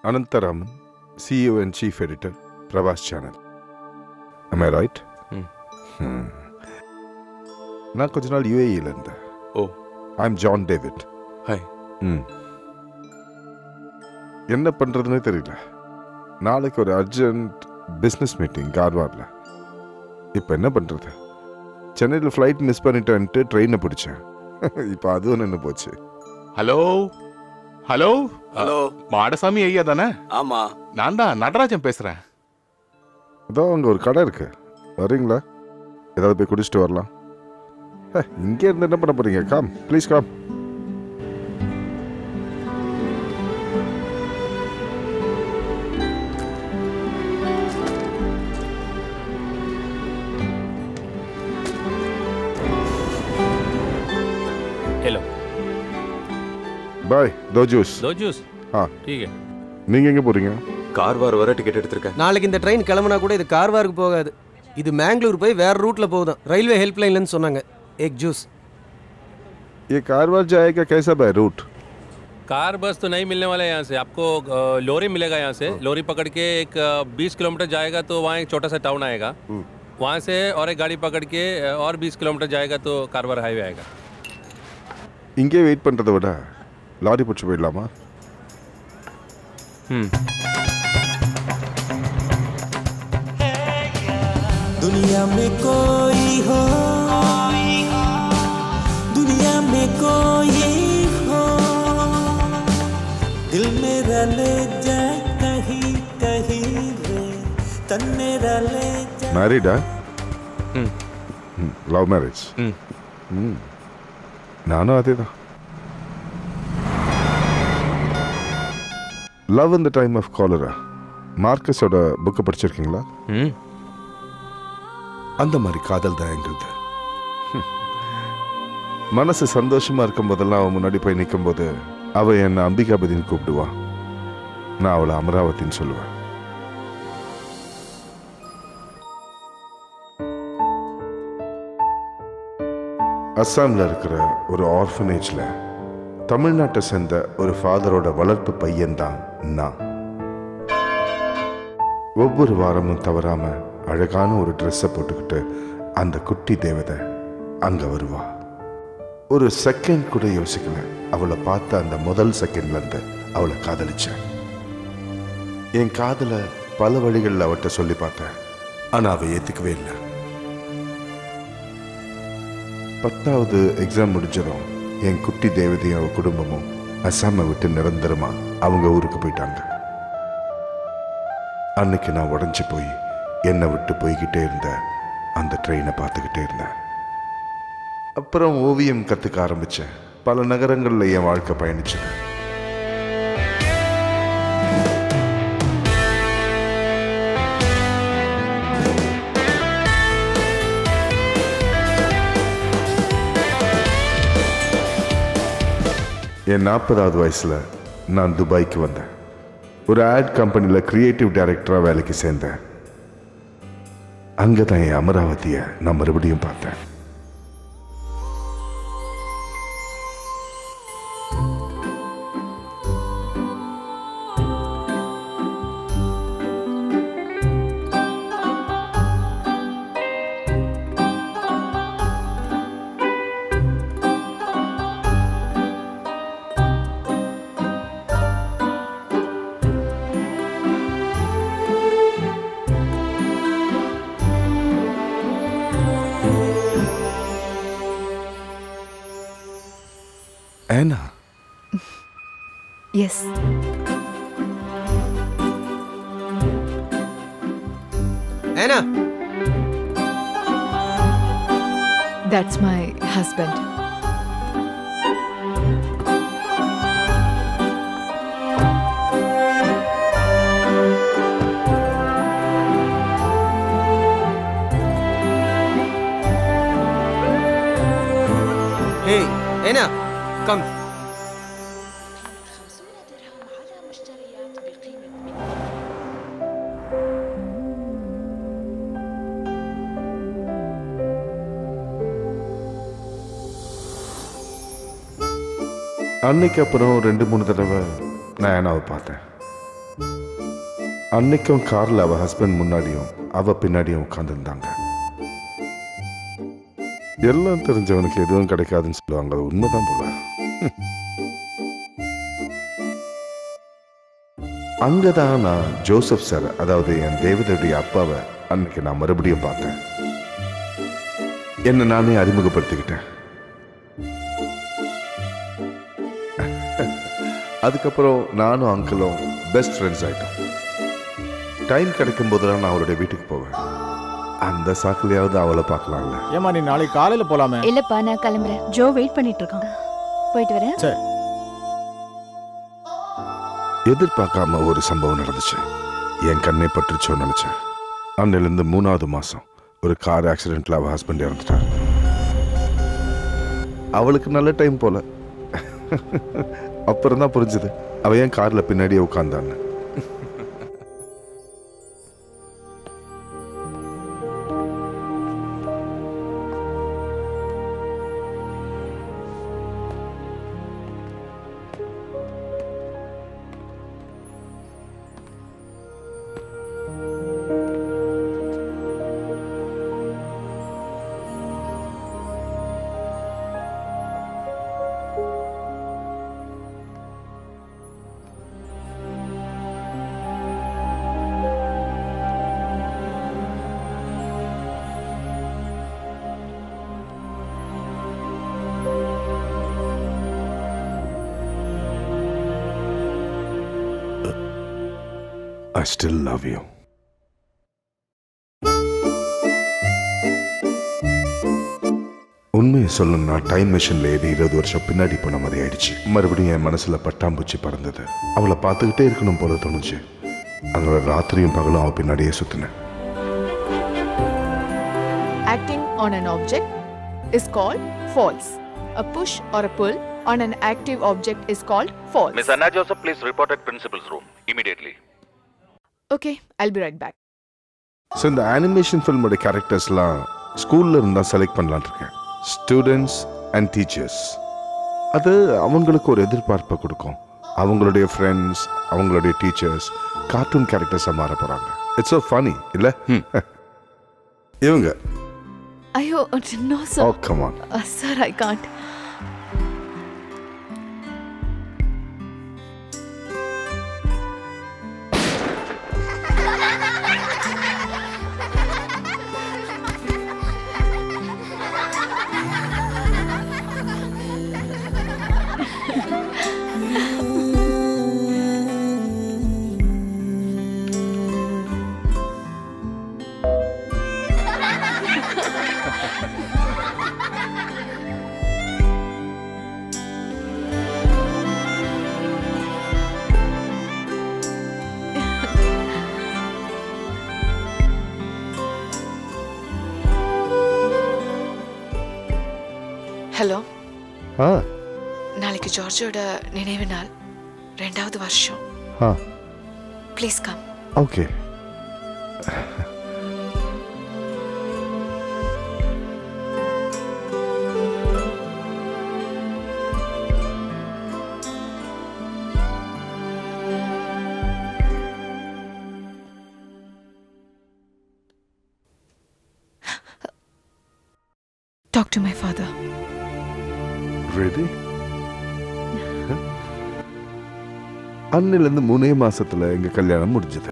Anantaraman, CEO and Chief Editor, Pravas Channel. Am I right? ம். Hmm. நான் கொஞ்ச நாள் யூஏஇல இருந்தேன் oh I am John David hi ம் என்ன பண்றதுன்னே தெரியல நாளைக்கு ஒரு அர்ஜென்ட் பிஸ்னஸ் மீட்டிங் கார்வாரில் இப்போ என்ன பண்றது சென்னையில் ஃப்ளைட் மிஸ் பண்ணிட்டேன்ட்டு ட்ரெயினை பிடிச்சேன் இப்போ அதுவும் நின்று போச்சு ஹலோ ஹலோ ஹலோ மாடசாமி ஐயா தானே ஆமா நான் தான் நடராஜன் பேசுறேன் அதோ அங்கே ஒரு கடை இருக்கு வரீங்களா ஏதாவது போய் குடிச்சிட்டு வரலாம் ஹே, இங்கே இருந்து என்ன பண்ண போறீங்க காம் ப்ளீஸ் காம் हेलो பாய் தோ ஜூஸ் दो जूस हाँ। ठीक है நீங்கள் எங்கே போகிறீங்க கார்வார் வர டிக்கெட் எடுத்திருக்கேன் நாளைக்கு இந்த ட்ரெயின் கிளம்புனா கூட இது கார்வாருக்கு போகாது இது மேங்களூர் போய் வேற ரூட்ல போகுதான் ரயில்வே ஹெல்ப்லைன்லன்னு சொன்னாங்க எக் ஜூஸ் ये कारवार जाएगा कैसा भाई रूट कार बस तो नहीं मिलने वाला है यहाँ से आपको अ, लोरी मिलेगा यहाँ से लोरी पकड़ के एक बीस किलोमीटर जाएगा तो वहाँ एक छोटा सा टाउन आएगा वहाँ से और एक गाड़ी पकड़ के अ, और बीस किलोमीटर जाएगा तो कारवार हाईवे आएगा இங்கே வெயிட் பண்ணுறதை விட லாரி பிடிச்சி போயிடலாமா हम्म दुनिया में कोई हो दुनिया में कोई हो दिल मेरा ले जाए कहीं कहीं रे तन मेरा ले जाए மேரிடா ம். லவ் மேரேஜ் ம். ம் நானும் அதே தான் love in the time of cholera மார்க்கஸோட புக்கை படிச்சிருக்கீங்களா ம் அந்த மாதிரி காதல் தான் எங்களுது ஹம். மனசு சந்தோஷமா இருக்கும் போதெல்லாம் அவன் முன்னாடி போய் நிற்கும்போது அவ என்னை அம்பிகாபதின்னு கூப்பிடுவா நான் அவளை அமராவதின்னு சொல்லுவேன் அஸ்ஸாம்ல இருக்கிற ஒரு ஆர்ஃபனேஜ்ல தமிழ்நாட்டை சேர்ந்த ஒரு ஃபாதரோட வளர்ப்பு பையன்தான் நான் ஒவ்வொரு வாரமும் தவறாம அழகான ஒரு ட்ரெஸ்ஸை போட்டுக்கிட்டு அந்த குட்டி தேவதை அங்க வருவா ஒரு செகண்ட் கூட யோசிக்கல அவளை பார்த்த அந்த முதல் செகண்ட்ல இருந்து அவளை காதலிச்சேன் என் காதல பல வழிகளில் அவட்ட சொல்லி பார்த்தேன் ஆனா அவ ஏத்துக்கவே இல்லை பத்தாவது எக்ஸாம் முடிஞ்சதும் என் குட்டி தேவதையும் அவ குடும்பமும் அசாமை விட்டு நிரந்தரமா அவங்க ஊருக்கு போயிட்டாங்க அன்னைக்கு நான் உடஞ்சி போய் என்னை விட்டு போய்கிட்டே இருந்த அந்த ட்ரெயினை பார்த்துக்கிட்டே இருந்தேன் அப்புறம் ஓவியம் கற்றுக்க ஆரம்பித்தேன் பல நகரங்களில் என் வாழ்க்கை பயணிச்சது என் நாற்பதாவது வயசில் நான் துபாய்க்கு வந்தேன் ஒரு ஆட் கம்பெனியில் கிரியேட்டிவ் டைரக்டராக வேலைக்கு சேர்ந்தேன் அங்கே தான் என் அமராவதியை நான் மறுபடியும் பார்த்தேன் ஏன்னா Yes. ஏனா That's my husband. Hey, ஏனா கம் درهم على مشتريات بقيمة அன்னைக்கு அப்புறம் ரெண்டு மூணு தடவை நான் ஏனாவை பார்த்தேன் அன்னைக்கும் கார்ல அவ ஹஸ்பண்ட் முன்னாடியும் அவ பின்னாடியும் உட்காந்துருந்தாங்க எல்லாம் தெரிஞ்சவனுக்கு எதுவும் கிடைக்காதுன்னு சொல்லுவாங்க அது உண்மைதான் போல அங்கதான் நான் ஜோசப் சார் அதாவது என் தேவதையுடைய அப்பாவை அன்னைக்கு நான் மறுபடியும் பார்த்தேன் என்ன நானே அறிமுகப்படுத்திக்கிட்டேன் அதுக்கப்புறம் நானும் அங்கிளும் பெஸ்ட் ஃப்ரெண்ட்ஸ் ஆயிட்டோம் டைம் கிடைக்கும் போதெல்லாம் நான் அவளுடைய வீட்டுக்கு போவேன் அந்த சாக்குலையாவது அவளை பார்க்கலாம்ல ஏமா நீ நாளைக்கு காலையில போலாமே இல்லப்பா நான் கிளம்புறேன் ஜோ வெயிட் பண்ணிட்டு இருக்கான் போயிட்டு வரேன் சரி எதிர்பார்க்காம ஒரு சம்பவம் நடந்துச்சு என் கண்ணை பற்றுச்சோ நினைச்சேன் அன்னிலிருந்து மூணாவது மாசம் ஒரு கார் ஆக்சிடென்ட்ல அவ ஹஸ்பண்ட் இறந்துட்டார் அவளுக்கு நல்ல டைம் போல அப்புறம் தான் புரிஞ்சுது அவ ஏன் கார்ல பின்னாடியே உட்கார்ந்தான்னு ஐ ஸ்டில் லவ் யூ உண்மையை சொல்லணும்னா டைம் மிஷின்ல ஏறி இருபது வருஷம் பின்னாடி போன மாதிரி ஆயிடுச்சு மறுபடியும் என் மனசுல பட்டாம்பூச்சி பறந்தது அவளை பார்த்துக்கிட்டே இருக்கணும் போல தோணுச்சு அதனால ராத்திரியும் பகலும் அவ பின்னாடியே சுத்தினேன் Acting on an object is called false. A push or a pull on an active object is called false. Miss Anna Joseph, please report at principal's room immediately. Okay, I'll be right back. So இந்த animation ஃபில்மோட கேரக்டர்ஸ்லாம் ஸ்கூல்ல இருந்தா select பண்ணலான்னு இருக்கேன் students and teachers அது அவங்களுக்கு ஒரு எதிர்பார்ப்பை கொடுக்கும் அவங்களுடைய ஃப்ரெண்ட்ஸ் அவங்களுடைய டீச்சர்ஸ் கார்ட்டூன் கேரக்டர்ஸாக மாற போறாங்க இட்ஸ் so ஃபனி இல்ல இவங்க Ayo, no, sir. Oh come on Uh, sir, I can't. Hello ஆ நாளைக்கு ஜார்ஜோட நினைவு நாள் ரெண்டாவது வருஷம் ஆ please come okay talk to my father ready அன்னிலேருந்து மூணே மாசத்துல எங்க கல்யாணம் முடிஞ்சது